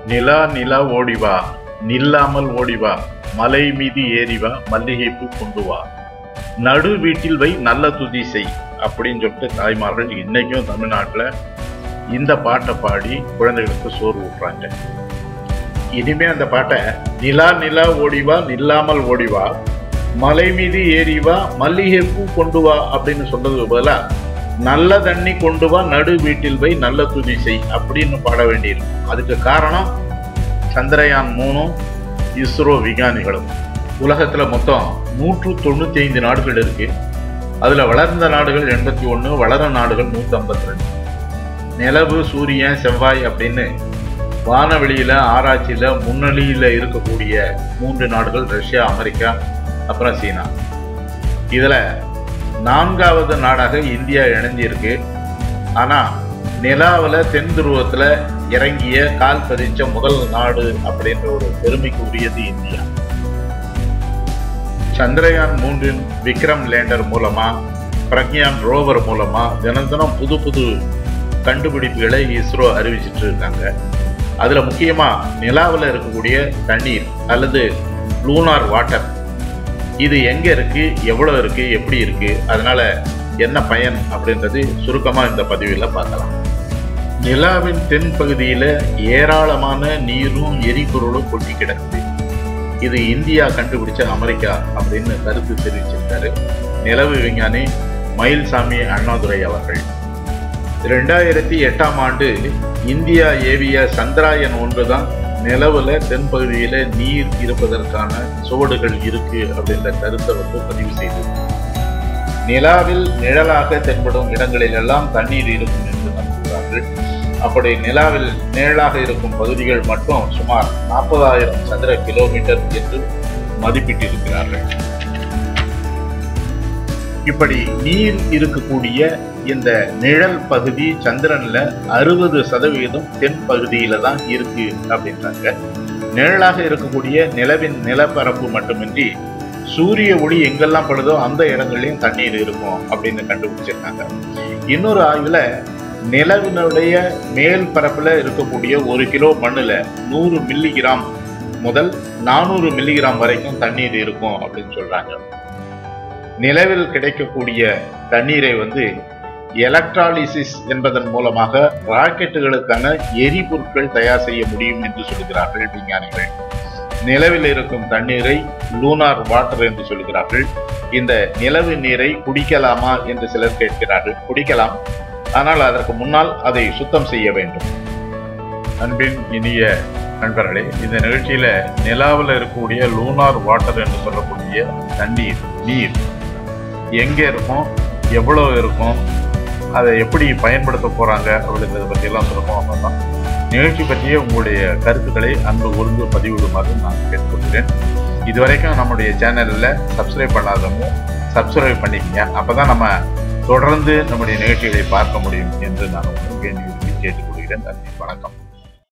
நிலா நிலா ஓடிவா நில்லாமல் ஓடிவா மலை மீது ஏறிவா மல்லிகைப்பூ கொண்டு வா நடு வீட்டில் வை நல்ல துதி செய் அப்படின்னு சொல்லிட்டு தாய்மார்கள் இன்னைக்கும் தமிழ்நாட்டில் இந்த பாட்டை பாடி குழந்தைகளுக்கு சோறு ஊட்டுறாங்க இனிமே அந்த பாட்டை நிலா நிலா ஓடிவா நில்லாமல் ஓடிவா மலை மீது ஏறி வா மல்லிகை பூ கொண்டு வா அப்படின்னு சொல்றதுக்கு பதிலா நல்ல தண்ணி கொண்டு வா நடு வீட்டில் வை நல்ல துதி செய் அப்படின்னு பாட வேண்டியிருக்கும் அதுக்கு காரணம் சந்திரயான் மூணும் இஸ்ரோ விஞ்ஞானிகளும் உலகத்துல மொத்தம் நூற்று தொண்ணூத்தி ஐந்து நாடுகள் இருக்கு அதுல வளர்ந்த நாடுகள் எண்பத்தி ஒண்ணு வளர நாடுகள் நூத்தி ஐம்பத்தி ரெண்டு நிலவு சூரியன் செவ்வாய் அப்படின்னு வானவெளியில ஆராய்ச்சியில முன்னணியில இருக்கக்கூடிய மூன்று நாடுகள் ரஷ்யா அமெரிக்கா அப்புறம் சீனா இதுல நான்காவது நாடாக இந்தியா இணைஞ்சிருக்கு ஆனா நிலாவில் தென் துருவத்துல இறங்கிய கால் பதிச்ச முதல் நாடு அப்படின்ற ஒரு பெருமைக்கு உரியது இந்தியா சந்திரயான் மூன்றின் விக்ரம் லேண்டர் மூலமா பிரக்யான் ரோவர் மூலமா தினம் தினம் புது புது கண்டுபிடிப்புகளை இஸ்ரோ அறிவிச்சிட்டு இருக்காங்க அதுல முக்கியமா நிலாவில் இருக்கக்கூடிய தண்ணீர் அல்லது லூனார் வாட்டர் இது எங்க இருக்கு எவ்வளவு இருக்கு எப்படி இருக்கு அதனால என்ன பயன் அப்படின்றது சுருக்கமா இந்த பதிவில் பார்க்கலாம் நிலாவின் தென் பகுதியில ஏராளமான நீரும் எரிபொருளும் கொட்டி கிடக்குது இது இந்தியா கண்டுபிடிச்ச அமெரிக்கா அப்படின்னு கருத்து தெரிவிச்சிருக்காரு நிலவு விஞ்ஞானி மயில்சாமி அண்ணாதுரை அவர்கள் ரெண்டாயிரத்தி எட்டாம் ஆண்டு இந்தியா ஏவிய சந்திராயன் ஒன்று தான் நிலவுல தென்பகுதியில நீர் இருப்பதற்கான சுவடுகள் இருக்கு அப்படின்ற கருத்தை வந்து பதிவு செய்தது நிலாவில் நிழலாக தென்படும் இடங்களில் எல்லாம் தண்ணீர் இருக்கும் என்று நம்புகிறார்கள் அப்படி நிலாவில் நிழலாக இருக்கும் பகுதிகள் மட்டும் சுமார் நாற்பதாயிரம் சதுர கிலோமீட்டர் என்று மதிப்பிட்டிருக்கிறார்கள் இப்படி நீர் இருக்கக்கூடிய இந்த நிழல் பகுதி சந்திரன்ல அறுபது சதவீதம் தென் பகுதியில தான் இருக்கு அப்படின்றாங்க நிழலாக இருக்கக்கூடிய நிலவின் நிலப்பரப்பு மட்டுமின்றி சூரிய ஒளி எங்கெல்லாம் படுதோ அந்த இடங்கள்லயும் தண்ணீர் இருக்கும் அப்படின்னு கண்டுபிடிச்சிருக்காங்க இன்னொரு ஆய்வுல நிலவினுடைய மேல் பரப்புல இருக்கக்கூடிய ஒரு கிலோ மண்ணுல நூறு மில்லிகிராம் முதல் நானூறு மில்லிகிராம் வரைக்கும் தண்ணீர் இருக்கும் அப்படின்னு சொல்றாங்க நிலவில் கிடைக்கக்கூடிய தண்ணீரை வந்து எலக்ட்ராலிசிஸ் என்பதன் மூலமாக ராக்கெட்டுகளுக்கான எரிபொருட்கள் தயார் செய்ய முடியும் என்று சொல்கிறார்கள் விஞ்ஞானிகள் நிலவில் இருக்கும் தண்ணீரை லூனார் வாட்டர் என்று சொல்கிறார்கள் இந்த நிலவு நீரை குடிக்கலாமா என்று சிலர் கேட்கிறார்கள் குடிக்கலாம் ஆனால் அதற்கு முன்னால் அதை சுத்தம் செய்ய வேண்டும் அன்பின் இனிய நண்பர்களே இந்த நிகழ்ச்சியில நிலாவில் இருக்கக்கூடிய லூனார் வாட்டர் என்று சொல்லக்கூடிய தண்ணீர் நீர் எங்க இருக்கும் எவ்வளவு இருக்கும் அதை எப்படி பயன்படுத்த போறாங்க அப்படிங்கிறத பற்றி எல்லாம் சொல்லணும் அப்படின்னா நிகழ்ச்சி பற்றிய உங்களுடைய கருத்துக்களை அன்பு உருந்து பதிவிடுமாறு நான் கேட்டுக்கொள்கிறேன் இதுவரைக்கும் நம்முடைய சேனலில் சப்ஸ்கிரைப் பண்ணாதவங்க சப்ஸ்கிரைப் பண்ணிக்கங்க அப்பதான் நம்ம தொடர்ந்து நம்முடைய நிகழ்ச்சிகளை பார்க்க முடியும் என்று நான் உங்களுக்கு வேண்டி விரும்பி கேட்டுக்கொள்கிறேன் நன்றி வணக்கம்